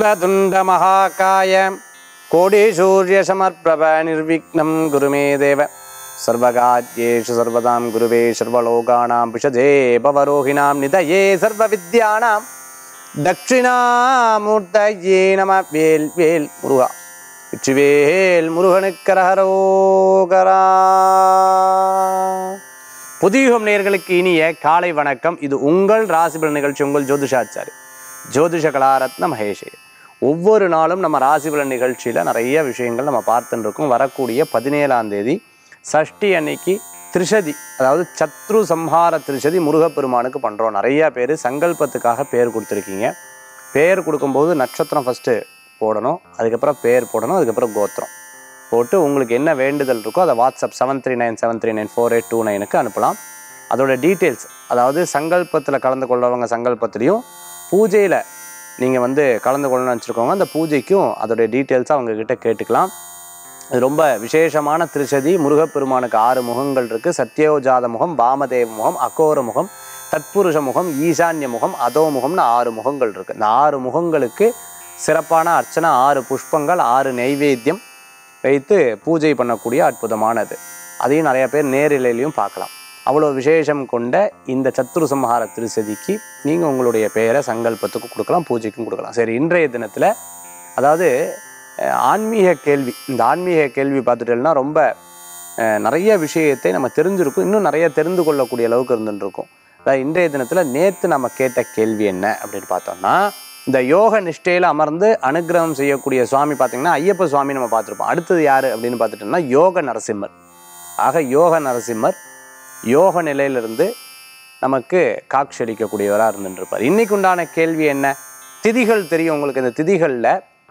वक्रतुण्डमहाकाय कोटिसूर्यसमर्प्रभ निर्विघ्नं गुरु मे देव सर्वकार्येषु सर्वदां गुरुवे सर्वलोकानां पिषजे पवरोहिणां निधये सर्वविद्यानां தட்சிணாமூர்த்தயே நம வேல் வேல் முருகா வெற்றிவேல் முருகனுக்கரகரோகரா புதியுகம் நேர்களுக்கு இனிய காலை வணக்கம் இது உங்கள் ராசிபலன் நிகழ்ச்சி உங்கள் ஜோதிஷாச்சாரி ஜோதிஷ கலாரத்ன மகேஷே ஒவ்வொரு நாளும் நம்ம ராசிபலன் நிகழ்ச்சியில் நிறைய விஷயங்கள் நம்ம பார்த்துட்டு இருக்கோம் வரக்கூடிய பதினேழாம் தேதி சஷ்டி அன்னைக்கு திரிஷதி அதாவது சத்ரு சம்ஹார திரிஷதி முருகப்பெருமானுக்கு பண்ணுறோம் நிறைய பேர் சங்கல்பத்துக்காக பேர் கொடுத்துருக்கீங்க பேர் கொடுக்கும்போது நட்சத்திரம் ஃபஸ்ட்டு போடணும் அதுக்கப்புறம் பேர் போடணும் அதுக்கப்புறம் கோத்திரம் போட்டு உங்களுக்கு என்ன வேண்டுதல் இருக்கோ அதை WhatsApp seven three nine seven three nine four eight two நைனுக்கு அனுப்பலாம் அதோட டீட்டெயில்ஸ் அதாவது சங்கல்பத்தில் கலந்து கொள்றவங்க சங்கல்பத்துலேயும் பூஜையில் நீங்கள் வந்து கலந்து கொள்ளணும்னு வச்சுருக்கோங்க அந்த பூஜைக்கும் அதோடைய டீட்டெயில்ஸை அவங்கக்கிட்ட கேட்டுக்கலாம் இது ரொம்ப விசேஷமான திருச்சதி முருகப்பெருமானுக்கு ஆறு முகங்கள் இருக்குது சத்யோஜாத முகம் வாமதேவ முகம் அகோர முகம் தத்புருஷ முகம் ஈசான்ய முகம் அதோ முகம்னு ஆறு முகங்கள் இருக்குது இந்த ஆறு முகங்களுக்கு சிறப்பான அர்ச்சனை ஆறு புஷ்பங்கள் ஆறு நெய்வேத்தியம் வைத்து பூஜை பண்ணக்கூடிய அற்புதமானது அதையும் நிறைய பேர் நேரிலையிலையும் பார்க்கலாம் அவ்வளோ விசேஷம் கொண்ட இந்த சத்துரு சம்ஹார திருச்சதிக்கு நீங்கள் உங்களுடைய பெயரை சங்கல்பத்துக்கு கொடுக்கலாம் பூஜைக்கும் கொடுக்கலாம் சரி இன்றைய தினத்தில் அதாவது அஹ், ஆன்மீக கேள்வி இந்த ஆன்மீக கேள்வி பார்த்துட்டேன்னா ரொம்ப அஹ், நிறைய விஷயத்தை நம்ம தெரிஞ்சிருக்கோம் இன்னும் நிறைய தெரிந்து கொள்ளக்கூடிய அளவுக்கு இருந்துட்டு இருக்கோம் அதாவது இன்றைய தினத்தில் நேற்று நம்ம கேட்ட கேள்வி என்ன அப்படின்னு பார்த்தோம்னா இந்த யோக நிஷ்டையில் அமர்ந்து அனுக்கிரகம் செய்யக்கூடிய சுவாமி பார்த்தீங்கன்னா ஐயப்ப சுவாமி நம்ம பார்த்துருப்போம் அடுத்தது யார் அப்படின்னு பார்த்துட்டோம்னா யோக நரசிம்மர் ஆக யோக நரசிம்மர் யோக நிலையிலிருந்து நமக்கு காட்சி அளிக்கக்கூடியவராக இருந்துருப்பார் இன்னைக்கு உண்டான கேள்வி என்ன திதிகள் தெரியும் உங்களுக்கு இந்த திதிகளில்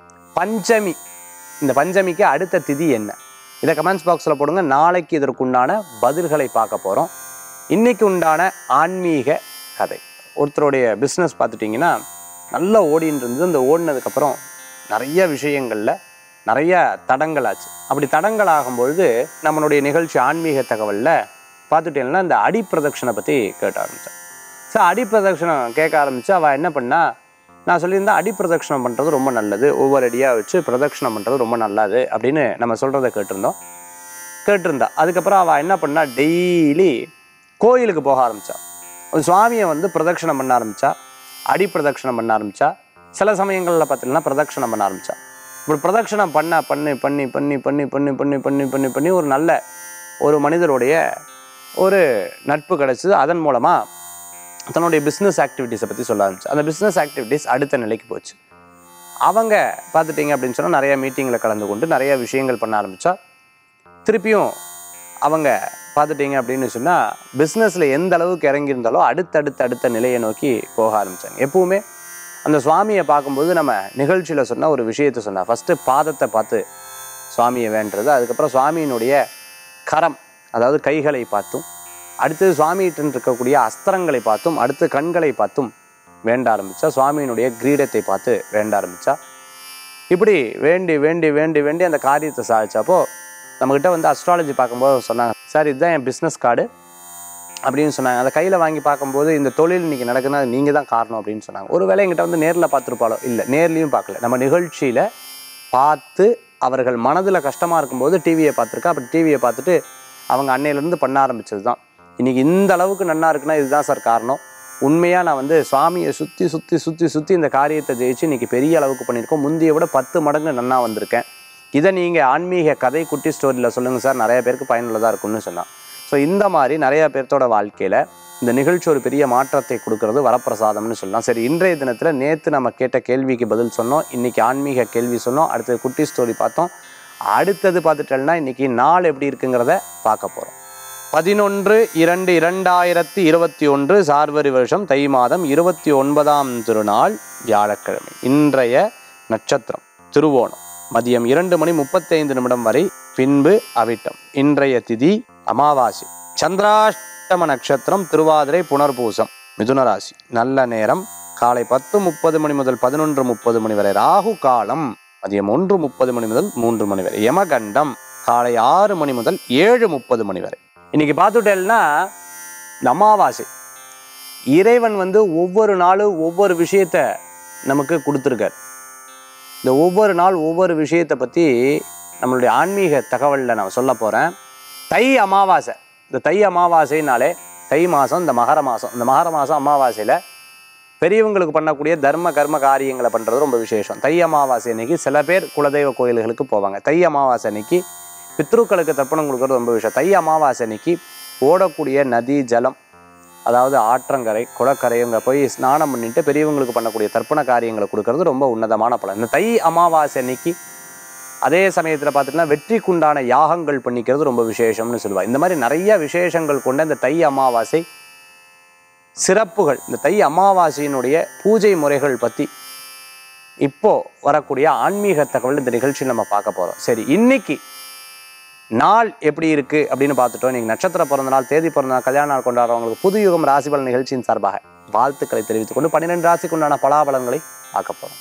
பஞ்சமி இந்த பஞ்சமிக்கு அடுத்த திதி என்ன இதை கமெண்ட்ஸ் பாக்ஸில் போடுங்க நாளைக்கு இதற்குண்டான பதில்களை பார்க்க போகிறோம் இன்னைக்கு உண்டான ஆன்மீக கதை ஒருத்தருடைய பிஸ்னஸ் பார்த்துட்டிங்கன்னா நல்லா ஓடின்னு இருந்தது அந்த ஓடினதுக்கப்புறம் நிறைய விஷயங்களில் நிறைய தடங்கள் ஆச்சு அப்படி தடங்கள் ஆகும்பொழுது நம்மளுடைய நிகழ்ச்சி ஆன்மீக தகவலில் பார்த்துட்டீங்கன்னா இந்த அடி பிரதட்சணை பற்றி கேட்ட ஆரம்பித்தேன் ஸோ அடி பிரதட்சணம் கேட்க ஆரம்பித்து அவள் என்ன பண்ணா நான் சொல்லியிருந்தேன் அடி பிரதட்சணம் பண்ணுறது ரொம்ப நல்லது ஒவ்வொரு அடியாக வச்சு பிரதட்சணம் பண்ணுறது ரொம்ப நல்லது அப்படின்னு நம்ம சொல்கிறத கேட்டிருந்தோம் கேட்டிருந்தா அதுக்கப்புறம் அவள் என்ன பண்ணா டெய்லி கோயிலுக்கு போக ஆரம்பித்தா சுவாமியை வந்து பிரதட்சணம் பண்ண ஆரம்பித்தா அடி பிரதட்சணம் பண்ண ஆரம்பித்தா சில சமயங்களில் பார்த்தீங்கன்னா பிரதட்சணம் பண்ண ஆரம்பித்தா இப்படி பிரதட்சணம் பண்ண பண்ணி பண்ணி பண்ணி பண்ணி பண்ணி பண்ணி பண்ணி பண்ணி பண்ணி ஒரு நல்ல ஒரு மனிதருடைய ஒரு நட்பு கிடைச்சது அதன் மூலமாக தன்னுடைய பிஸ்னஸ் ஆக்டிவிட்டீஸை பற்றி சொல்ல ஆரம்பிச்சு அந்த பிஸ்னஸ் ஆக்டிவிட்டீஸ் அடுத்த நிலைக்கு போச்சு அவங்க பார்த்துட்டிங்க அப்படின்னு சொன்னால் நிறைய மீட்டிங்கில் கலந்து கொண்டு நிறைய விஷயங்கள் பண்ண ஆரம்பித்தா திருப்பியும் அவங்க பார்த்துட்டிங்க அப்படின்னு சொன்னால் பிஸ்னஸில் எந்த அளவுக்கு இறங்கியிருந்தாலோ அடுத்தடுத்த அடுத்த நிலையை நோக்கி போக ஆரம்பித்தாங்க எப்பவுமே அந்த சுவாமியை பார்க்கும்போது நம்ம நிகழ்ச்சியில் சொன்ன ஒரு விஷயத்தை சொன்னா ஃபஸ்ட்டு பாதத்தை பார்த்து சுவாமியை வேண்டுறது அதுக்கப்புறம் சுவாமியினுடைய கரம் அதாவது கைகளை பார்த்தும் அடுத்தது சுவாமிகிட்ட இருக்கக்கூடிய அஸ்திரங்களை பார்த்தும் அடுத்து கண்களை பார்த்தும் வேண்ட ஆரம்பித்தா சுவாமியினுடைய கிரீடத்தை பார்த்து வேண்ட ஆரம்பித்தா இப்படி வேண்டி வேண்டி வேண்டி வேண்டி அந்த காரியத்தை சாதிச்சப்போ நம்மக்கிட்ட வந்து அஸ்ட்ராலஜி பார்க்கும்போது சொன்னாங்க சார் இதுதான் என் பிஸ்னஸ் கார்டு அப்படின்னு சொன்னாங்க அதை கையில் வாங்கி பார்க்கும்போது இந்த தொழில் இன்னைக்கு நடக்குதுன்னா அது நீங்கள் தான் காரணம் அப்படின்னு சொன்னாங்க ஒருவேளை எங்கிட்ட வந்து நேரில் பார்த்துருப்பாளோ இல்லை நேர்லேயும் பார்க்கல நம்ம நிகழ்ச்சியில் பார்த்து அவர்கள் மனதில் கஷ்டமாக இருக்கும்போது டிவியை பார்த்துருக்கா அப்படி டிவியை பார்த்துட்டு அவங்க அன்னையிலேருந்து பண்ண ஆரம்பிச்சது தான் இன்றைக்கி இந்த அளவுக்கு நன்னா இருக்குன்னா இதுதான் சார் காரணம் உண்மையாக நான் வந்து சுவாமியை சுற்றி சுற்றி சுற்றி சுற்றி இந்த காரியத்தை ஜெயிச்சு இன்றைக்கி பெரிய அளவுக்கு பண்ணியிருக்கோம் முந்தைய விட பத்து மடங்கு நன்னா வந்திருக்கேன் இதை நீங்கள் ஆன்மீக கதை குட்டி ஸ்டோரியில் சொல்லுங்கள் சார் நிறைய பேருக்கு பயனுள்ளதாக இருக்கும்னு சொன்னான் ஸோ இந்த மாதிரி நிறைய பேர்த்தோட வாழ்க்கையில் இந்த நிகழ்ச்சி ஒரு பெரிய மாற்றத்தை கொடுக்கறது வரப்பிரசாதம்னு சொல்லலாம் சரி இன்றைய தினத்தில் நேற்று நம்ம கேட்ட கேள்விக்கு பதில் சொன்னோம் இன்றைக்கி ஆன்மீக கேள்வி சொன்னோம் அடுத்தது குட்டி ஸ்டோரி பார்த்தோம் அடுத்தது பார்த்துட்டோம்னா இன்றைக்கி நாள் எப்படி இருக்குங்கிறத பார்க்க போகிறோம் பதினொன்று இரண்டு இரண்டாயிரத்தி இருபத்தி ஒன்று சார்வரி வருஷம் தை மாதம் இருபத்தி ஒன்பதாம் திருநாள் வியாழக்கிழமை இன்றைய நட்சத்திரம் திருவோணம் மதியம் இரண்டு மணி முப்பத்தைந்து நிமிடம் வரை பின்பு அவிட்டம் இன்றைய திதி அமாவாசை சந்திராஷ்டம நட்சத்திரம் திருவாதிரை புனர்பூசம் மிதுன ராசி நல்ல நேரம் காலை பத்து முப்பது மணி முதல் பதினொன்று முப்பது மணி வரை ராகு காலம் மதியம் ஒன்று முப்பது மணி முதல் மூன்று மணி வரை யமகண்டம் காலை ஆறு மணி முதல் ஏழு முப்பது மணி வரை இன்னைக்கு பார்த்துட்டேன்னா இந்த அமாவாசை இறைவன் வந்து ஒவ்வொரு நாளும் ஒவ்வொரு விஷயத்த நமக்கு கொடுத்துருக்கார் இந்த ஒவ்வொரு நாள் ஒவ்வொரு விஷயத்தை பற்றி நம்மளுடைய ஆன்மீக தகவலில் நான் சொல்ல போகிறேன் தை அமாவாசை இந்த தை அமாவாசைனாலே தை மாதம் இந்த மகர மாதம் இந்த மகர மாதம் அமாவாசையில் பெரியவங்களுக்கு பண்ணக்கூடிய தர்ம கர்ம காரியங்களை பண்ணுறது ரொம்ப விசேஷம் தை அமாவாசை அன்னைக்கு சில பேர் குலதெய்வ கோயில்களுக்கு போவாங்க தை அமாவாசை அன்னைக்கு பித்ருக்களுக்கு தர்ப்பணம் கொடுக்கறது ரொம்ப விஷயம் தை அமாவாசை அன்னைக்கு ஓடக்கூடிய நதி ஜலம் அதாவது ஆற்றங்கரை குளக்கரை இங்கே போய் ஸ்நானம் பண்ணிட்டு பெரியவங்களுக்கு பண்ணக்கூடிய தர்ப்பண காரியங்களை கொடுக்கறது ரொம்ப உன்னதமான பலன் இந்த தை அமாவாசை அன்னைக்கு அதே சமயத்தில் பார்த்துட்டுனா வெற்றிக்குண்டான யாகங்கள் பண்ணிக்கிறது ரொம்ப விசேஷம்னு சொல்லுவாள் இந்த மாதிரி நிறைய விசேஷங்கள் கொண்ட இந்த தை அமாவாசை சிறப்புகள் இந்த தை அமாவாசையினுடைய பூஜை முறைகள் பற்றி இப்போ வரக்கூடிய ஆன்மீக தகவல் இந்த நிகழ்ச்சியில் நம்ம பார்க்க போகிறோம் சரி இன்னைக்கு நாள் எப்படி இருக்கு அப்படின்னு பார்த்துட்டோம் இன்னைக்கு நட்சத்திர பிறந்த நாள் தேதி பிறந்த நாள் கல்யாண நாள் கொண்டாடுறவங்களுக்கு புது யுகம் ராசிபலன் நிகழ்ச்சியின் சார்பாக வாழ்த்துக்களை தெரிவித்துக் கொண்டு பன்னிரெண்டு ராசிக்கு உண்டான பலாபலன்களை பார்க்க போகிறோம்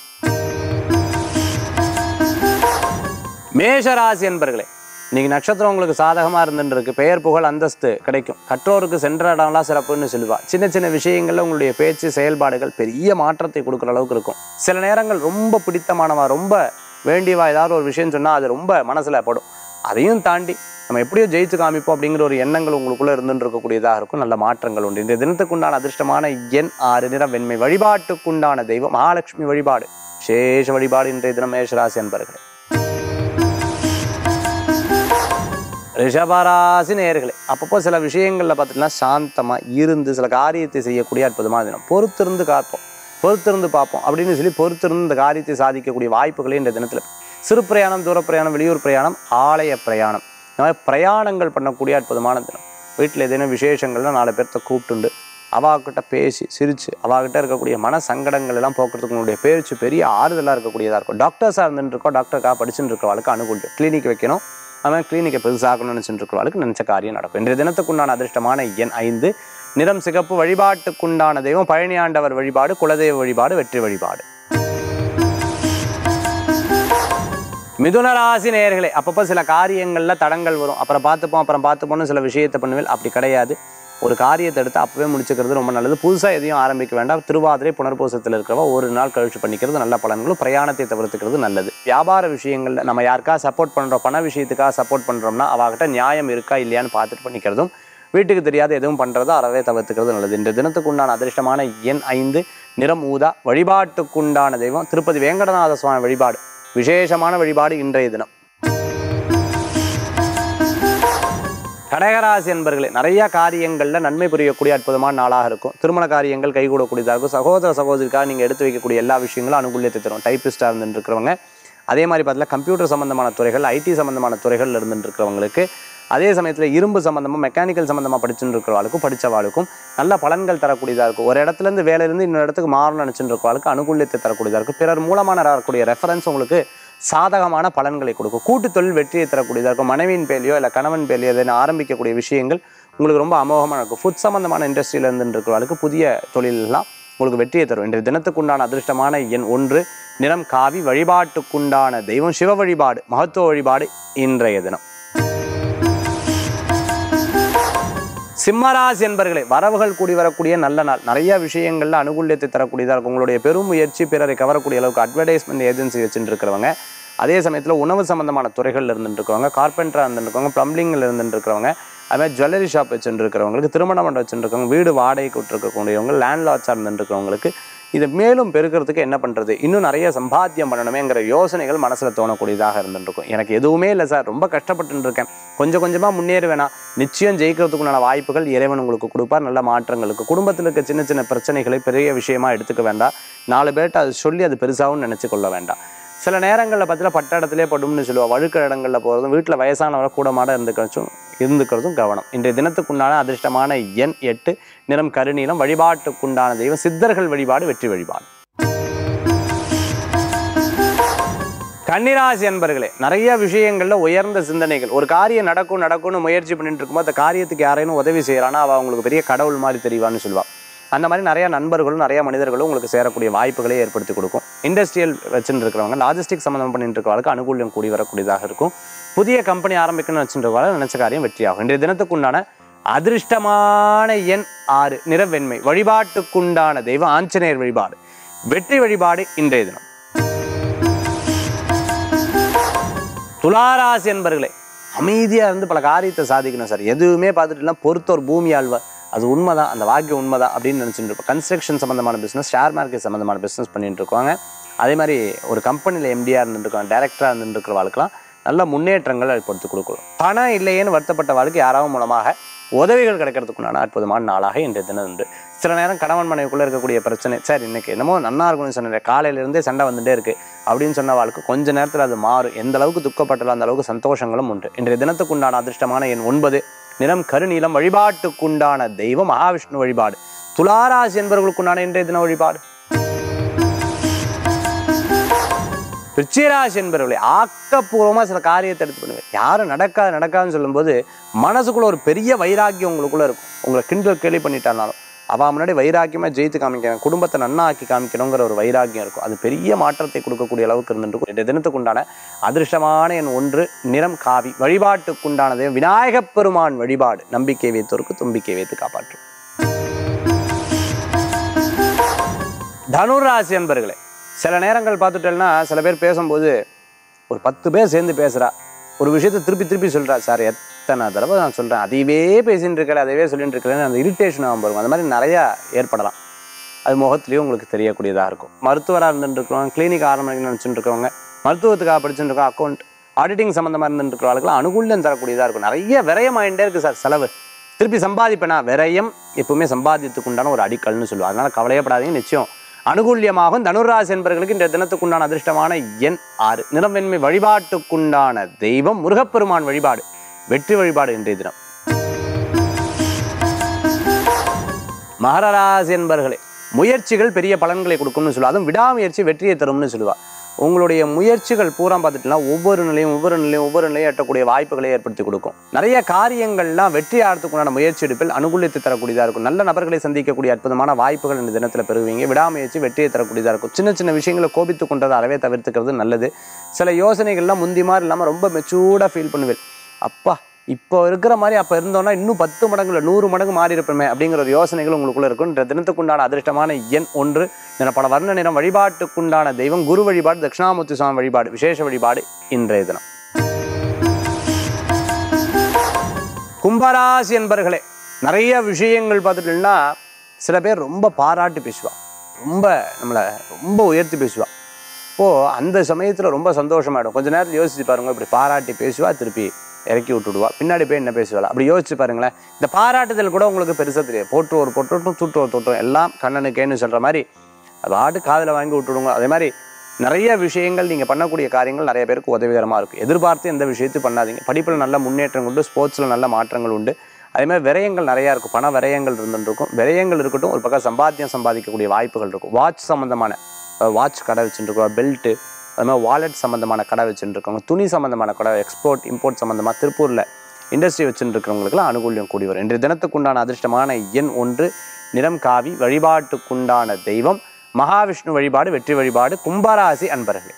மேஷ ராசி என்பர்களே இன்னைக்கு நட்சத்திரம் உங்களுக்கு சாதகமாக இருந்துட்டு இருக்கு பெயர் புகழ் அந்தஸ்து கிடைக்கும் கற்றோருக்கு சென்ற இடம்லாம் சிறப்புன்னு சொல்லுவா சின்ன சின்ன விஷயங்கள்ல உங்களுடைய பேச்சு செயல்பாடுகள் பெரிய மாற்றத்தை கொடுக்குற அளவுக்கு இருக்கும் சில நேரங்கள் ரொம்ப பிடித்தமானவா ரொம்ப வேண்டியவா ஏதாவது ஒரு விஷயம் சொன்னால் அது ரொம்ப மனசில் படும் அதையும் தாண்டி நம்ம எப்படியோ ஜெயிச்சு காமிப்போம் அப்படிங்கிற ஒரு எண்ணங்கள் உங்களுக்குள்ள இருந்துட்டு இருக்கக்கூடியதாக இருக்கும் நல்ல மாற்றங்கள் உண்டு இந்த தினத்துக்குண்டான அதிர்ஷ்டமான எண் ஆறு நிறம் வெண்மை வழிபாட்டுக்குண்டான தெய்வம் மகாலட்சுமி வழிபாடு விசேஷ வழிபாடு இன்றைய தினம் மேஷராசி அன்பர்களே ரிஷபராசி நேயர்களே அப்பப்போ சில விஷயங்களில் பார்த்திங்கன்னா சாந்தமாக இருந்து சில காரியத்தை செய்யக்கூடிய அற்புதமான தினம் பொறுத்திருந்து காப்போம் பொறுத்திருந்து பார்ப்போம் அப்படின்னு சொல்லி பொறுத்திருந்து இந்த காரியத்தை சாதிக்கக்கூடிய வாய்ப்புகளே இந்த தினத்தில் சிறு பிரயாணம் தூர பிரயாணம் வெளியூர் பிரயாணம் ஆலய பிரயாணம் இந்த மாதிரி பிரயாணங்கள் பண்ணக்கூடிய அற்புதமான தினம் வீட்டில் ஏதேனும் விசேஷங்கள்லாம் நாலு பேர்த்த கூப்பிட்டுண்டு அவாக்கிட்ட பேசி சிரித்து அவாகிட்ட இருக்கக்கூடிய மன சங்கடங்கள் எல்லாம் போக்குறதுக்கு உங்களுடைய பேச்சு பெரிய ஆறுதலாக இருக்கக்கூடியதாக இருக்கும் டாக்டர்ஸாக இருந்துட்டு இருக்கோம் டாக்டருக்காக படிச்சுட்டு இருக்கவளுக்கு அனுகூலம் கிளினிக் வைக்கணும் அவன் கிளினிக்கை பெருசாகணும்னு நினச்சிட்டு இருக்கிறவளுக்கு நினச்ச காரியம் நடக்கும் இன்றைய தினத்துக்குண்டான அதிர்ஷ்டமான எண் ஐந்து நிறம் சிகப்பு வழிபாட்டுக்குண்டான தெய்வம் பழனியாண்டவர் வழிபாடு குலதெய்வ வழிபாடு வெற்றி வழிபாடு மிதுன ராசி நேயர்களே அப்பப்போ சில காரியங்களில் தடங்கள் வரும் அப்புறம் பார்த்துப்போம் அப்புறம் பார்த்துப்போம்னு சில விஷயத்தை பண்ணுவேன் அப்படி கிடையாது ஒரு காரியத்தை எடுத்து அப்பவே முடிச்சுக்கிறது ரொம்ப நல்லது புதுசாக எதையும் ஆரம்பிக்க வேண்டாம் திருவாதிரை புனர்பூசத்தில் இருக்கிறவ ஒரு நாள் கழிச்சு பண்ணிக்கிறது நல்ல பலன்களும் பிரயாணத்தை தவிர்த்துக்கிறது நல்லது வியாபார விஷயங்களில் நம்ம யாருக்கா சப்போர்ட் பண்ணுறோம் பண விஷயத்துக்காக சப்போர்ட் பண்ணுறோம்னா அவகிட்ட நியாயம் இருக்கா இல்லையான்னு பார்த்துட்டு பண்ணிக்கிறதும் வீட்டுக்கு தெரியாத எதுவும் பண்ணுறதோ அறவே தவிர்த்துக்கிறது நல்லது இந்த தினத்துக்கு உண்டான அதிர்ஷ்டமான எண் ஐந்து நிறம் ஊதா வழிபாட்டுக்குண்டான தெய்வம் திருப்பதி வேங்கடநாத சுவாமி வழிபாடு விசேஷமான வழிபாடு இன்றைய தினம் கடகராசி என்பர்களே நிறைய காரியங்களில் நன்மை புரியக்கூடிய அற்புதமான நாளாக இருக்கும் திருமண காரியங்கள் கைகூடக்கூடியதாக இருக்கும் சகோதர சகோதரிக்காக நீங்கள் எடுத்து வைக்கக்கூடிய எல்லா விஷயங்களும் அனுகூலியத்தை தரும் டைப்பிஸ்டாக இருந்துட்டு இருக்கிறவங்க அதே மாதிரி பார்த்தீங்கன்னா கம்ப்யூட்டர் சம்மந்தமான துறைகள் ஐடி சம்மந்தமான துறைகள் இருந்துட்டு இருக்கிறவங்களுக்கு அதே சமயத்தில் இரும்பு சம்மந்தமாக மெக்கானிக்கல் சம்மந்தமாக படிச்சுட்டு இருக்கிறவாளுக்கும் படித்தவாளுக்கும் நல்ல பலன்கள் தரக்கூடியதாக இருக்கும் ஒரு இடத்துலேருந்து வேலையிலேருந்து இன்னொரு இடத்துக்கு மாறணும்னு நினச்சிட்டு இருக்கிறவாளுக்கு அனுகூலியத்தை தரக்கூடியதாக இருக்கும் பிறர் மூலமான வரக்கூடிய ரெஃபரன்ஸ் உங்களுக்கு சாதகமான பலன்களை கொடுக்கும் கூட்டு தொழில் வெற்றியை தரக்கூடியதாக இருக்கும் மனைவியின் பேர்லையோ இல்லை கணவன் பேர்லையோ எதனா ஆரம்பிக்கக்கூடிய விஷயங்கள் உங்களுக்கு ரொம்ப அமோகமாக இருக்கும் ஃபுட் சம்மந்தமான இண்டஸ்ட்ரியில் இருந்து இருக்கிறவர்களுக்கு புதிய தொழிலெல்லாம் உங்களுக்கு வெற்றியை தரும் இன்றைய தினத்துக்குண்டான அதிர்ஷ்டமான எண் ஒன்று நிறம் காவி வழிபாட்டுக்குண்டான தெய்வம் சிவ வழிபாடு மகத்துவ வழிபாடு இன்றைய தினம் சிம்மராசி என்பர்களே வரவுகள் கூடி வரக்கூடிய நல்ல நாள் நிறைய விஷயங்கள்ல அனுகூல்யத்தை தரக்கூடியதாக இருக்கும் உங்களுடைய பெரும் முயற்சி பிறரை கவரக்கூடிய அளவுக்கு அட்வர்டைஸ்மெண்ட் ஏஜென்சி வச்சுட்டு இருக்கிறவங்க அதே சமயத்தில் உணவு சம்பந்தமான துறைகளில் இருந்துட்டு இருக்கவங்க கார்பெண்டராக இருந்துட்டு இருக்கவங்க ப்ளம்பிங்கில் இருந்துட்டு இருக்கிறவங்க அதுமாதிரி ஜுவல்லரி ஷாப் வச்சுட்டு இருக்கிறவங்களுக்கு திருமண மண்டபம் வச்சுட்டு இருக்கவங்க வீடு வாடகைக்கு விட்டுருக்கக்கூடியவங்க லேண்ட் லாட்ஸாக இருந்துட்டு இருக்கிறவங்களுக்கு இதை மேலும் பெருக்கிறதுக்கு என்ன பண்ணுறது இன்னும் நிறைய சம்பாத்தியம் பண்ணணுமேங்கிற யோசனைகள் மனசில் தோணக்கூடியதாக இருந்துருக்கும் எனக்கு எதுவுமே இல்லை சார் ரொம்ப கஷ்டப்பட்டு இருக்கேன் கொஞ்சம் கொஞ்சமாக முன்னேறுவேனா நிச்சயம் ஜெயிக்கிறதுக்குண்டான வாய்ப்புகள் இறைவன் உங்களுக்கு கொடுப்பார் நல்ல மாற்றங்களுக்கு குடும்பத்தில் இருக்க சின்ன சின்ன பிரச்சனைகளை பெரிய விஷயமா எடுத்துக்க வேண்டாம் நாலு பேர்கிட்ட அது சொல்லி அது பெருசாகவும் நினச்சி கொள்ள வேண்டாம் சில நேரங்களில் பார்த்தீங்கன்னா பட்ட இடத்துலேயே படும்னு சொல்லுவாள் வழுக்கிற இடங்களில் போகிறதும் வீட்டில் வயசானவரை கூடமாட இருந்துக்கிறச்சும் இருந்துக்கிறதும் கவனம் இன்றைய தினத்துக்குண்டான அதிர்ஷ்டமான எண் எட்டு நிறம் கருநீலம் வழிபாட்டுக்குண்டான தெய்வம் சித்தர்கள் வழிபாடு வெற்றி வழிபாடு கன்னிராசி அன்பர்களே நிறைய விஷயங்கள்ல உயர்ந்த சிந்தனைகள் ஒரு காரியம் நடக்கும் நடக்கும்னு முயற்சி பண்ணிட்டு இருக்கும்போது அந்த காரியத்துக்கு யாரேனும் உதவி செய்யறானா அவ அவங்களுக்கு பெரிய கடவுள் மாதிரி தெரியவான்னு சொல்லுவா அந்த மாதிரி நிறைய நண்பர்களும் நிறைய மனிதர்களும் உங்களுக்கு சேரக்கூடிய வாய்ப்புகளை ஏற்படுத்தி கொடுக்கும் இண்டஸ்ட்ரியல் வச்சுட்டு இருக்கிறவங்க லாஜிஸ்டிக் சம்மந்தம் பண்ணிட்டு இருக்கிறவங்களுக்கு அனுகூல்யம் கூடி வரக்கூடியதாக இருக்கும் புதிய கம்பெனி ஆரம்பிக்கணும்னு வச்சுட்டு நினைச்ச காரியம் வெற்றியாகும் இன்றைய தினத்துக்குண்டான அதிர்ஷ்டமான எண் ஆறு நிறவெண்மை வழிபாட்டுக்குண்டான தெய்வம் ஆஞ்சநேயர் வழிபாடு வெற்றி வழிபாடு இன்றைய தினம் துளாராசி என்பர்களே அமைதியாக இருந்து பல காரியத்தை சாதிக்கணும் சார் எதுவுமே பார்த்துட்டுலாம் பொறுத்தோர் பூமி ஆழ்வார் அது உண்மைதான் அந்த வாக்கியம் உண்மைதான் அப்படின்னு நினச்சிட்டு இருப்போம் கன்ஸ்ட்ரக்ஷன் சம்மந்தமான பிஸ்னஸ் ஷேர் மார்க்கெட் சம்மந்தமான பிஸ்னஸ் பண்ணிட்டு இருக்காங்க அதே மாதிரி ஒரு கம்பெனியில் எம்டிஆர் இருந்துருக்கோம் டேரக்டராக இருந்துருக்கிற வாழ்க்கெல்லாம் நல்ல முன்னேற்றங்கள் ஏற்படுத்தி கொடுக்கணும் பணம் இல்லையேன்னு வருத்தப்பட்ட வாழ்க்கை யாராவது மூலமாக உதவிகள் கிடைக்கிறதுக்குண்டான அற்புதமான நாளாக இன்றைய தினம் உண்டு சில நேரம் கணவன் மனைவிக்குள்ளே இருக்கக்கூடிய பிரச்சனை சார் இன்னைக்கு என்னமோ நன்னா இருக்கும்னு சொன்னேன் காலையிலேருந்தே சண்டை வந்துட்டே இருக்கு அப்படின்னு சொன்ன வாழ்க்கை கொஞ்ச நேரத்தில் அது மாறும் எந்த அளவுக்கு துக்கப்பட்டாலும் அந்த அளவுக்கு சந்தோஷங்களும் உண்டு இன்றைய தினத்துக்குண்டான அதிர்ஷ்டமான எண் ஒன்பது நிறம் கருநீலம் வழிபாட்டுக்குண்டான தெய்வம் மகாவிஷ்ணு வழிபாடு துளாராசி என்பவர்களுக்குண்டான இன்றைய தின வழிபாடு விருச்சிகராசி என்பவர்களே ஆக்கப்பூர்வமாக சில காரியத்தை எடுத்து பண்ணுவேன் யாரும் நடக்காது நடக்காதுன்னு சொல்லும்போது மனசுக்குள்ள ஒரு பெரிய வைராக்கியம் உங்களுக்குள்ள இருக்கும் உங்களை கிண்டல் கேலி பண்ணிட்டாலும் அவள் முன்னாடி வைராக்கியமாக ஜெயித்து காமிக்கிறேன் குடும்பத்தை நன்னா ஆக்கி காமிக்கணுங்கிற ஒரு வைராக்கியம் இருக்கும் அது பெரிய மாற்றத்தை கொடுக்கக்கூடிய அளவுக்கு இருந்துருக்கும் இந்த தினத்துக்குண்டான அதிர்ஷ்டமான என் ஒன்று நிறம் காவி வழிபாட்டுக்குண்டானது விநாயகப் பெருமான் வழிபாடு நம்பிக்கை வைத்தோருக்கு தும்பிக்கை வைத்து காப்பாற்றும் தனுராசி என்பர்களே சில நேரங்கள் பார்த்துட்டேன்னா சில பேர் பேசும்போது ஒரு பத்து பேர் சேர்ந்து பேசுகிறா ஒரு விஷயத்தை திருப்பி திருப்பி சொல்கிறா சார் எத்தனை தடவை நான் சொல்கிறேன் அதையவே பேசின்னு இருக்கல அதையவே சொல்லிட்டு இருக்கலன்னு அந்த இரிட்டேஷன் ஆகும் பாருங்க அந்த மாதிரி நிறையா ஏற்படலாம் அது முகத்துலேயும் உங்களுக்கு தெரியக்கூடியதாக இருக்கும் மருத்துவராக இருந்துட்டு இருக்கிறவங்க கிளினிக் ஆரம்பிக்கணும்னு நினச்சிட்டு இருக்கவங்க மருத்துவத்துக்காக படிச்சுட்டு இருக்கோம் அக்கௌண்ட் ஆடிட்டிங் சம்மந்தமாக இருந்துட்டு இருக்கிறவங்களுக்கு அனுகூல்யம் தரக்கூடியதாக இருக்கும் நிறைய விரயம் ஆகிட்டே இருக்குது சார் செலவு திருப்பி சம்பாதிப்பேனா விரயம் எப்பவுமே சம்பாதித்துக்கு உண்டான ஒரு அடிக்கல்னு சொல்லுவோம் அதனால் கவலையப்படாதீங்க நிச்சயம் அனுகூல்யமாகும் தனுராசி என்பவர்களுக்கு இந்த தினத்துக்குண்டான அதிர்ஷ்டமான எண் ஆறு நிறம் வெண்மை வழிபாட்டுக்குண்டான தெய்வம் முருகப்பெருமான் வழிபாடு வெற்றி வழிபாடு இன்றைய தினம் மகர ராசி என்பர்களே முயற்சிகள் பெரிய பலன்களை கொடுக்கும்னு சொல்லுவா அதுவும் விடாமுயற்சி வெற்றியை தரும்னு சொல்லுவா உங்களுடைய முயற்சிகள் பூரா பார்த்துட்டுனா ஒவ்வொரு நிலையும் ஒவ்வொரு நிலையும் ஒவ்வொரு நிலையும் எட்டக்கூடிய வாய்ப்புகளை ஏற்படுத்தி கொடுக்கும் நிறைய காரியங்கள்லாம் வெற்றி ஆகிறதுக்குண்டான முயற்சி எடுப்பில் அனுகூலித்து தரக்கூடியதாக இருக்கும் நல்ல நபர்களை சந்திக்கக்கூடிய அற்புதமான வாய்ப்புகள் இந்த தினத்தில் பெறுவீங்க விடாமுயற்சி வெற்றியை தரக்கூடியதாக இருக்கும் சின்ன சின்ன விஷயங்களை கோபித்து கொண்டதை அறவே தவிர்த்துக்கிறது நல்லது சில யோசனைகள்லாம் முந்தி மாதிரி இல்லாமல் ரொம்ப மெச்சூர்டாக ஃபீல் பண்ணுவேன் அப்பா இப்போ இருக்கிற மாதிரி அப்போ இருந்தோம்னா இன்னும் பத்து மடங்கு இல்லை நூறு மடங்கு மாறி இருப்போமே அப்படிங்கிற ஒரு யோசனைகள் உங்களுக்குள்ள இருக்கும் இந்த தினத்துக்குண்டான அதிர்ஷ்டமான எண் ஒன்று என பல வர்ண நிறம் வழிபாட்டுக்குண்டான தெய்வம் குரு வழிபாடு தட்சிணாமூர்த்தி சுவாமி வழிபாடு விசேஷ வழிபாடு இன்றைய தினம் கும்பராசி என்பர்களே நிறைய விஷயங்கள் பார்த்துட்டீங்கன்னா சில பேர் ரொம்ப பாராட்டி பேசுவா ரொம்ப நம்மளை ரொம்ப உயர்த்தி பேசுவா இப்போது அந்த சமயத்தில் ரொம்ப சந்தோஷமாயிடும் கொஞ்ச நேரத்தில் யோசிச்சு பாருங்க இப்படி பாராட்டி பேசுவா திருப்பி இறக்கி விட்டுடுவா பின்னாடி போய் என்ன பேசுவாள் அப்படி யோசிச்சு பாருங்களேன் இந்த பாராட்டுதல் கூட உங்களுக்கு பெருசாக தெரியாது போட்டு ஒரு பொட்டட்டும் சுட்டு ஒரு தொட்டும் எல்லாம் கண்ணனுக்கேன்னு சொல்கிற மாதிரி அது ஆட்டு காதில் வாங்கி விட்டுடுங்க அதே மாதிரி நிறைய விஷயங்கள் நீங்கள் பண்ணக்கூடிய காரியங்கள் நிறைய பேருக்கு உதவிகரமாக இருக்கும் எதிர்பார்த்து எந்த விஷயத்தையும் பண்ணாதீங்க படிப்பில் நல்ல முன்னேற்றம் உண்டு ஸ்போர்ட்ஸில் நல்ல மாற்றங்கள் உண்டு அதே மாதிரி விரயங்கள் நிறையா இருக்கும் பண விரயங்கள் இருந்துருக்கும் விரயங்கள் இருக்கட்டும் ஒரு பக்கம் சம்பாத்தியம் சம்பாதிக்கக்கூடிய வாய்ப்புகள் இருக்கும் வாட்ச் சம்மந்தமான வாட்ச் கடை வச்சுருக்கோம் பெல்ட்டு அது மாதிரி வாலெட் சம்மந்தமான கடை வச்சுருக்கவங்க துணி சம்மந்தமான கடை எக்ஸ்போர்ட் இம்போர்ட் சம்மந்தமாக திருப்பூரில் இண்டஸ்ட்ரி வச்சுருக்கிறவங்களுக்குலாம் அனுகூல்யம் கூடி வரும் இன்றைய தினத்துக்குண்டான அதிர்ஷ்டமான எண் ஒன்று நிறம் காவி வழிபாட்டுக்குண்டான தெய்வம் மகாவிஷ்ணு வழிபாடு வெற்றி வழிபாடு கும்பராசி அன்பர்களே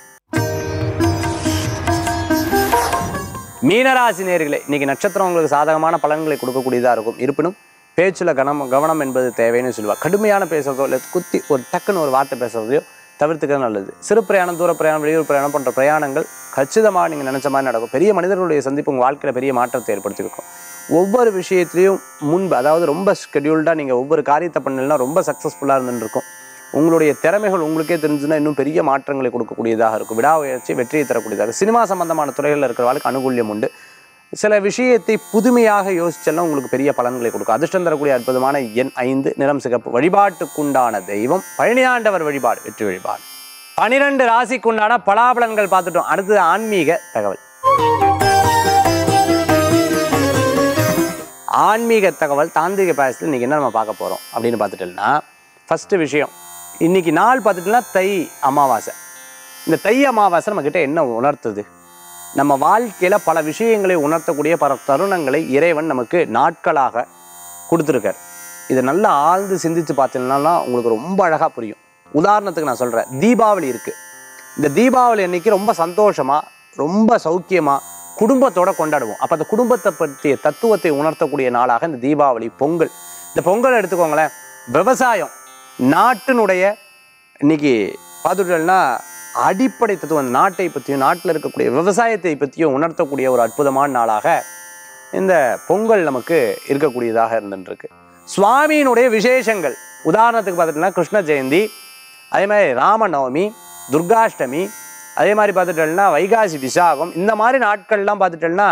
மீனராசி நேர்களே இன்னைக்கு நட்சத்திரம் உங்களுக்கு சாதகமான பலன்களை கொடுக்கக்கூடியதாக இருக்கும் இருப்பினும் பேச்சில் கவனம் கவனம் என்பது தேவைன்னு சொல்லுவா கடுமையான பேசுறதோ இல்லை குத்தி ஒரு டக்குன்னு ஒரு வார்த்தை பேசுறதையோ தவிர்த்துக்கிறது நல்லது சிறு பிரயாணம் தூர பிரயாணம் வெளியூர் பிரயாணம் போன்ற பிரயாணங்கள் கச்சிதமாக நீங்கள் நினச்ச மாதிரி நடக்கும் பெரிய மனிதர்களுடைய சந்திப்பு உங்கள் வாழ்க்கையில் பெரிய மாற்றத்தை ஏற்படுத்தியிருக்கும் ஒவ்வொரு விஷயத்துலையும் முன்பு அதாவது ரொம்ப ஸ்கெடியூல்டாக நீங்கள் ஒவ்வொரு காரியத்தை பண்ணலாம் ரொம்ப சக்ஸஸ்ஃபுல்லாக இருந்துருக்கும் உங்களுடைய திறமைகள் உங்களுக்கே தெரிஞ்சுன்னா இன்னும் பெரிய மாற்றங்களை கொடுக்கக்கூடியதாக இருக்கும் விடாமுயற்சி வெற்றியை தரக்கூடியதாக இருக்கும். சினிமா சம்பந்தமான துறைகளில் இருக்கிறவர்களுக்கு அனுகூல்யம் உண்டு சில விஷயத்தை புதுமையாக யோசிச்செல்லாம் உங்களுக்கு பெரிய பலன்களை கொடுக்கும் அதிர்ஷ்டம் தரக்கூடிய அற்புதமான எண் ஐந்து நிறம் சிகப்பு வழிபாட்டுக்குண்டான தெய்வம் பழனியாண்டவர் வழிபாடு வெற்றி வழிபாடு பனிரெண்டு ராசிக்குண்டான பலாபலன்கள் பார்த்துட்டோம் அடுத்தது ஆன்மீக தகவல் ஆன்மீக தகவல் தாந்திரிக பாயசத்தில் இன்றைக்கி என்ன நம்ம பார்க்க போகிறோம் அப்படின்னு பார்த்துட்டோம்னா ஃபஸ்ட்டு விஷயம் இன்னைக்கு நாள் பார்த்துட்டோம்னா தை அமாவாசை இந்த தை அமாவாசை நம்மக்கிட்ட என்ன உணர்த்துது நம்ம வாழ்க்கையில் பல விஷயங்களை உணர்த்தக்கூடிய பல தருணங்களை இறைவன் நமக்கு நாட்களாக கொடுத்துருக்கார் இதை நல்லா ஆழ்ந்து சிந்தித்து பார்த்தீங்கன்னா உங்களுக்கு ரொம்ப அழகாக புரியும் உதாரணத்துக்கு நான் சொல்கிறேன் தீபாவளி இருக்குது இந்த தீபாவளி அன்னைக்கு ரொம்ப சந்தோஷமாக ரொம்ப சௌக்கியமாக குடும்பத்தோட கொண்டாடுவோம் அப்போ அந்த குடும்பத்தை பற்றிய தத்துவத்தை உணர்த்தக்கூடிய நாளாக இந்த தீபாவளி பொங்கல் இந்த பொங்கல் எடுத்துக்கோங்களேன் விவசாயம் நாட்டினுடைய இன்னைக்கு பார்த்துட்டோம்னா அடிப்படை தத்துவம் அந்த நாட்டை பற்றியும் நாட்டில் இருக்கக்கூடிய விவசாயத்தை பற்றியும் உணர்த்தக்கூடிய ஒரு அற்புதமான நாளாக இந்த பொங்கல் நமக்கு இருக்கக்கூடியதாக இருந்துருக்கு சுவாமியினுடைய விசேஷங்கள் உதாரணத்துக்கு பார்த்துட்டோம்னா கிருஷ்ண ஜெயந்தி அதே மாதிரி ராமநவமி துர்காஷ்டமி அதே மாதிரி பார்த்துட்டோம்னா வைகாசி விசாகம் இந்த மாதிரி நாட்கள்லாம் பார்த்துட்டோம்னா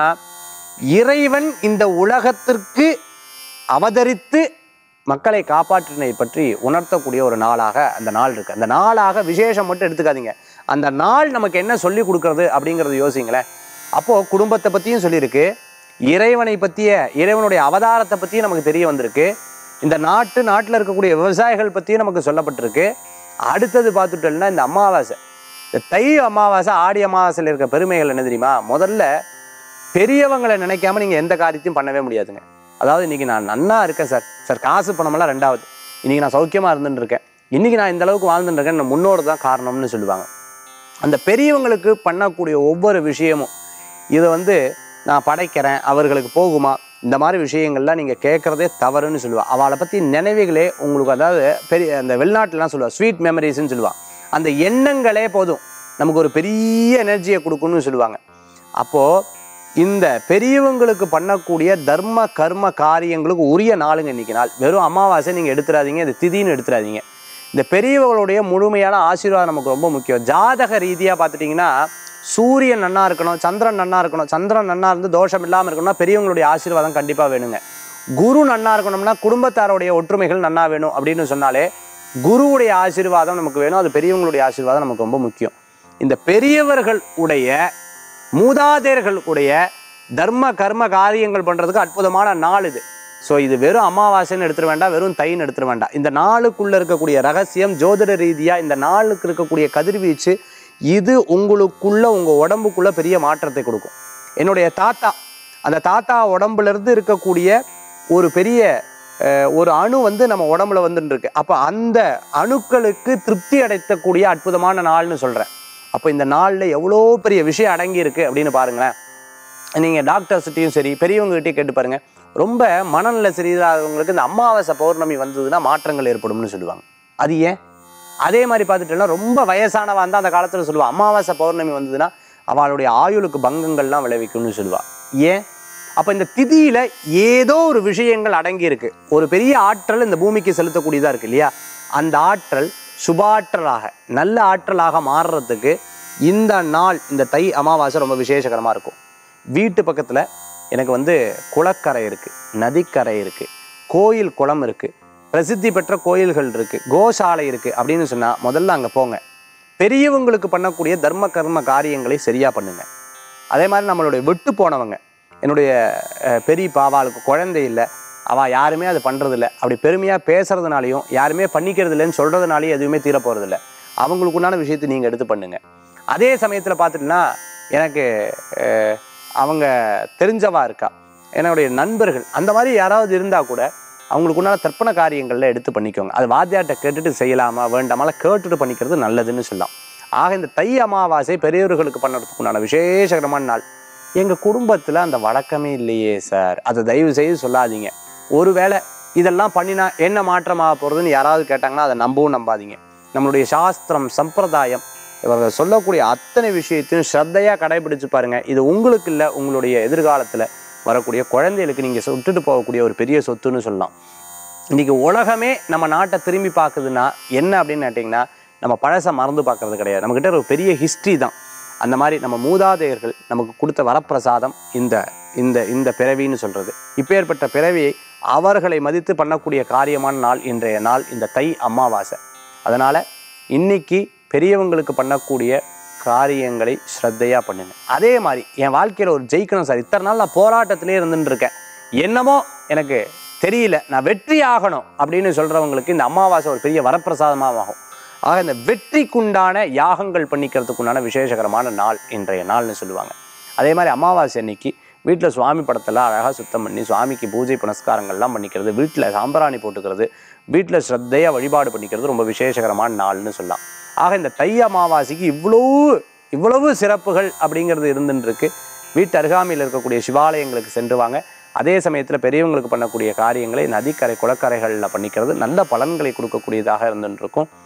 இறைவன் இந்த உலகத்திற்கு அவதரித்து மக்களை காப்பாற்றினை பற்றி உணர்த்தக்கூடிய ஒரு நாளாக அந்த நாள் இருக்கு அந்த நாளாக விசேஷம் மட்டும் எடுத்துக்காதீங்க அந்த நாள் நமக்கு என்ன சொல்லி கொடுக்கறது அப்படிங்கறது யோசிங்களேன் அப்போ குடும்பத்தை பத்தியும் சொல்லியிருக்கு இறைவனை பற்றிய இறைவனுடைய அவதாரத்தை பற்றியும் நமக்கு தெரிய வந்திருக்கு இந்த நாட்டு நாட்டில் இருக்கக்கூடிய விவசாயிகள் பற்றியும் நமக்கு சொல்லப்பட்டிருக்கு அடுத்தது பார்த்துட்டோம்னா இந்த அமாவாசை இந்த தை அமாவாசை ஆடி அமாவாசையில் இருக்க பெருமைகள் என்ன தெரியுமா முதல்ல பெரியவங்களை நினைக்காம நீங்கள் எந்த காரியத்தையும் பண்ணவே முடியாதுங்க அதாவது இன்னைக்கு நான் நன்னா இருக்கேன் சார் சார் காசு பணமெல்லாம் ரெண்டாவது இன்னைக்கு நான் சௌக்கியமாக இருந்துட்டு இருக்கேன் இன்னைக்கு நான் இந்த அளவுக்கு வாழ்ந்துட்டு இருக்கேன் என் முன்னோர் தான் காரணம்னு சொல்லுவாங்க அந்த பெரியவங்களுக்கு பண்ணக்கூடிய ஒவ்வொரு விஷயமும் இதை வந்து நான் படைக்கிறேன் அவர்களுக்கு போகுமா இந்த மாதிரி விஷயங்கள்லாம் நீங்கள் கேட்குறதே தவறுன்னு சொல்லுவா அவளை பற்றி நினைவுகளே உங்களுக்கு அதாவது பெரிய அந்த வெளிநாட்டிலாம் சொல்லுவா ஸ்வீட் மெமரிஸ்ன்னு சொல்லுவா அந்த எண்ணங்களே போதும் நமக்கு ஒரு பெரிய எனர்ஜியை கொடுக்கணும்னு சொல்லுவாங்க அப்போது இந்த பெரியவங்களுக்கு பண்ணக்கூடிய தர்ம கர்ம காரியங்களுக்கு உரிய நாளுங்க இன்னைக்கு நாள் வெறும் அமாவாசை நீங்கள் எடுத்துடாதீங்க இந்த திதின்னு எடுத்துடாதீங்க இந்த பெரியவங்களுடைய முழுமையான ஆசீர்வாதம் நமக்கு ரொம்ப முக்கியம் ஜாதக ரீதியாக பார்த்துட்டிங்கன்னா சூரியன் நன்னா இருக்கணும் சந்திரன் நன்னா இருக்கணும் சந்திரன் நன்னா இருந்து தோஷம் இல்லாமல் இருக்கணும்னா பெரியவங்களுடைய ஆசீர்வாதம் கண்டிப்பாக வேணுங்க குரு நன்னா இருக்கணும்னா குடும்பத்தாருடைய ஒற்றுமைகள் நன்னா வேணும் அப்படின்னு சொன்னாலே குருவுடைய ஆசீர்வாதம் நமக்கு வேணும் அது பெரியவங்களுடைய ஆசீர்வாதம் நமக்கு ரொம்ப முக்கியம் இந்த பெரியவர்கள் உடைய மூதாதையர்கள் உடைய தர்ம கர்ம காரியங்கள் பண்ணுறதுக்கு அற்புதமான நாள் இது ஸோ இது வெறும் அமாவாசைன்னு எடுத்துட வேண்டாம் வெறும் தைன்னு எடுத்துட வேண்டாம் இந்த நாளுக்குள்ள இருக்கக்கூடிய ரகசியம் ஜோதிட ரீதியாக இந்த நாளுக்கு இருக்கக்கூடிய கதிர்வீச்சு இது உங்களுக்குள்ள உங்கள் உடம்புக்குள்ள பெரிய மாற்றத்தை கொடுக்கும் என்னுடைய தாத்தா அந்த தாத்தா உடம்புல இருந்து இருக்கக்கூடிய ஒரு பெரிய அஹ், ஒரு அணு வந்து நம்ம உடம்புல வந்துட்டு இருக்கு அப்போ அந்த அணுக்களுக்கு திருப்தி அடைத்தக்கூடிய அற்புதமான நாள்னு சொல்கிறேன் அப்போ இந்த நாளில் எவ்வளோ பெரிய விஷயம் அடங்கி இருக்கு அப்படின்னு பாருங்களேன் நீங்கள் டாக்டர்ஸ்கிட்டையும் சரி பெரியவங்ககிட்டயும் கேட்டு பாருங்க ரொம்ப மனநல சரியில்லாதவங்களுக்கு இந்த அமாவாசை பௌர்ணமி வந்ததுன்னா மாற்றங்கள் ஏற்படும்னு சொல்லுவாங்க அது ஏன் அதே மாதிரி பார்த்துட்டோம்னா ரொம்ப வயசானவா இருந்தால் அந்த காலத்தில் சொல்லுவா அமாவாசை பௌர்ணமி வந்ததுன்னா அவளுடைய ஆயுளுக்கு பங்கங்கள்லாம் விளைவிக்கும்னு சொல்லுவா ஏன் அப்போ இந்த திதியில ஏதோ ஒரு விஷயங்கள் அடங்கி இருக்கு ஒரு பெரிய ஆற்றல் இந்த பூமிக்கு செலுத்தக்கூடியதா இருக்கு இல்லையா அந்த ஆற்றல் சுபாற்றலாக நல்ல ஆற்றலாக மாறுறதுக்கு இந்த நாள் இந்த தை அமாவாசை ரொம்ப விசேஷகரமாக இருக்கும் வீட்டு பக்கத்தில் எனக்கு வந்து குளக்கரை இருக்குது நதிக்கரை இருக்குது கோயில் குளம் இருக்குது பிரசித்தி பெற்ற கோயில்கள் இருக்குது கோசாலை இருக்குது அப்படின்னு சொன்னால் முதல்ல அங்கே போங்க பெரியவங்களுக்கு பண்ணக்கூடிய தர்ம கர்ம காரியங்களை சரியாக பண்ணுங்க அதே மாதிரி நம்மளுடைய விட்டு போனவங்க என்னுடைய அஹ், பெரிய பாவாளுக்கு குழந்தை இல்லை அவள் யாருமே அது பண்ணுறதில்ல அப்படி பெருமையாக பேசுறதுனாலையும் யாருமே பண்ணிக்கிறது இல்லைன்னு சொல்கிறதுனாலையும் எதுவுமே தீர போகிறதில்ல அவங்களுக்கு உண்டான விஷயத்தை நீங்கள் எடுத்து பண்ணுங்க அதே சமயத்தில் பார்த்துட்டுனா எனக்கு அஹ், அவங்க தெரிஞ்சவா இருக்கா என்னுடைய நண்பர்கள் அந்த மாதிரி யாராவது இருந்தால் கூட அவங்களுக்கு உண்டான தர்ப்பண காரியங்களில் எடுத்து பண்ணிக்கோங்க அது வாத்தியார்ட்ட கேட்டுட்டு செய்யலாமா வேண்டாமால கேட்டுட்டு பண்ணிக்கிறது நல்லதுன்னு சொல்லலாம் ஆக இந்த தை அமாவாசை பெரியவர்களுக்கு பண்ணுறதுக்கு உண்டான விசேஷகரமான நாள் எங்கள் குடும்பத்தில் அந்த வழக்கமே இல்லையே சார் அதை தயவு செய்து சொல்லாதீங்க ஒருவேளை இதெல்லாம் பண்ணினா என்ன மாற்றமாக போகிறதுன்னு யாராவது கேட்டாங்கன்னா அதை நம்பவும் நம்பாதீங்க நம்மளுடைய சாஸ்திரம் சம்பிரதாயம் இவர்கள் சொல்லக்கூடிய அத்தனை விஷயத்தையும் ஸ்ரத்தையாக கடைபிடிச்சு பாருங்க இது உங்களுக்கு இல்லை உங்களுடைய எதிர்காலத்தில் வரக்கூடிய குழந்தைகளுக்கு நீங்கள் விட்டுட்டு போகக்கூடிய ஒரு பெரிய சொத்துன்னு சொல்லலாம் இன்னைக்கு உலகமே நம்ம நாட்டை திரும்பி பார்க்குதுன்னா என்ன அப்படின்னு கேட்டிங்கன்னா நம்ம பழசை மறந்து பார்க்கறது கிடையாது நம்மக்கிட்ட ஒரு பெரிய ஹிஸ்ட்ரி தான் அந்த மாதிரி நம்ம மூதாதையர்கள் நமக்கு கொடுத்த வரப்பிரசாதம் இந்த இந்த இந்த பிறவின்னு சொல்கிறது இப்பேற்பட்ட பிறவியை அவர்களை மதித்து பண்ணக்கூடிய காரியமான நாள் இன்றைய நாள் இந்த தை அமாவாசை அதனால் இன்னைக்கு பெரியவங்களுக்கு பண்ணக்கூடிய காரியங்களை ஸ்ரத்தையாக பண்ணுங்க அதே மாதிரி என் வாழ்க்கையில் ஒரு ஜெயிக்கணும் சார் இத்தனை நாள் நான் போராட்டத்திலே இருந்துட்டு இருக்கேன் என்னமோ எனக்கு தெரியல நான் வெற்றி ஆகணும் அப்படின்னு சொல்கிறவங்களுக்கு இந்த அமாவாசை ஒரு பெரிய வரப்பிரசாதமாக ஆகும் ஆக இந்த வெற்றிக்குண்டான யாகங்கள் பண்ணிக்கிறதுக்குண்டான விசேஷகரமான நாள் இன்றைய நாள்னு சொல்லுவாங்க அதே மாதிரி அமாவாசை அன்னைக்கு வீட்டில் சுவாமி படத்தெல்லாம் அழகாக சுத்தம் பண்ணி சுவாமிக்கு பூஜை புனஸ்காரங்கள்லாம் பண்ணிக்கிறது வீட்டில் சாம்பிராணி போட்டுக்கிறது வீட்டில் ஸ்ரத்தையாக வழிபாடு பண்ணிக்கிறது ரொம்ப விசேஷகரமான நாள்னு சொல்லலாம் ஆக இந்த தை அமாவாசைக்கு இவ்வளவு இவ்வளவு சிறப்புகள் அப்படிங்கிறது இருந்துன்னு இருக்கு வீட்டு அருகாமையில் இருக்கக்கூடிய சிவாலயங்களுக்கு சென்று வாங்க அதே சமயத்தில் பெரியவங்களுக்கு பண்ணக்கூடிய காரியங்களை நதிக்கரை குளக்கரைகளில் பண்ணிக்கிறது நல்ல பலன்களை கொடுக்கக்கூடியதாக இருந்துட்டு இருக்கும்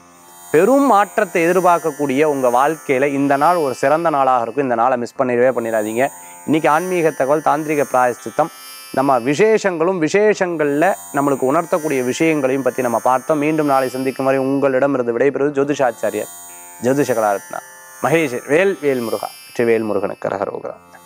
பெரும் மாற்றத்தை எதிர்பார்க்கக்கூடிய உங்கள் வாழ்க்கையில் இந்த நாள் ஒரு சிறந்த நாளாக இருக்கும் இந்த நாளை மிஸ் பண்ணிடவே பண்ணிடாதீங்க இன்னைக்கு ஆன்மீக தகவல் தாந்திரிக பிராயஷ்சித்தம் நம்ம விசேஷங்களும் விசேஷங்களில் நம்மளுக்கு உணர்த்தக்கூடிய விஷயங்களையும் பற்றி நம்ம பார்த்தோம் மீண்டும் நாளை சந்திக்கும் வரை உங்களிடமிருந்து விடைபெறுவது ஜோதிஷாச்சாரியர் ஜோதிஷ கலாரத்னா மகேஷ் வேல் வேல் முருகா வெற்றி வேல் முருகனுக்கு கரகரோகரா